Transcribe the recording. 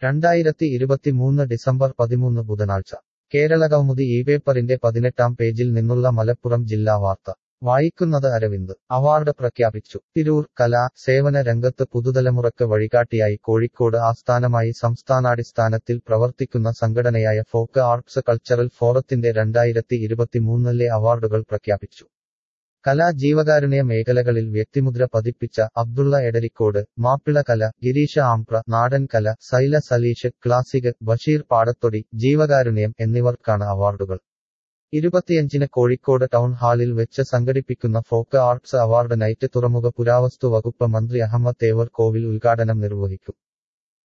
രണ്ടായിരത്തി ഇരുപത്തിമൂന്ന് ഡിസംബർ പതിമൂന്ന് ബുധനാഴ്ച കേരളകൗമുദി ഈ പേപ്പറിന്റെ പതിനെട്ടാം പേജിൽ നിന്നുള്ള മലപ്പുറം ജില്ലാ വാർത്ത വായിക്കുന്നത് അരവിന്ദ് അവാർഡ് പ്രഖ്യാപിച്ചു തിരൂർ കലാ സേവന രംഗത്ത് പുതുതലമുറക്ക് വഴികാട്ടിയായി കോഴിക്കോട് ആസ്ഥാനമായി സംസ്ഥാനാടിസ്ഥാനത്തിൽ പ്രവർത്തിക്കുന്ന സംഘടനയായ ഫോക്ക് ആർട്സ് കൾച്ചറൽ ഫോറത്തിന്റെ രണ്ടായിരത്തി ഇരുപത്തിമൂന്നിലെ അവാർഡുകൾ പ്രഖ്യാപിച്ചു കലാ ജീവകാരുണ്യ മേഖലകളിൽ വ്യക്തിമുദ്ര പതിപ്പിച്ച അബ്ദുള്ള എടരിക്കോട് മാപ്പിള കല ഗിരീഷ ആംപ്ര നാടൻ കല സൈല സലീഷ് ക്ലാസിക് ബഷീർ പാടത്തൊടി ജീവകാരുണ്യം എന്നിവർക്കാണ് അവാർഡുകൾ ഇരുപത്തിയഞ്ചിന് കോഴിക്കോട് ടൗൺ ഹാളിൽ വെച്ച് സംഘടിപ്പിക്കുന്ന ഫോക്ക് ആർട്സ് അവാർഡ് നൈറ്റ് തുറമുഖ പുരാവസ്തു വകുപ്പ് മന്ത്രി അഹമ്മദ് തേവർ കോവിൽ ഉദ്ഘാടനം നിർവഹിക്കും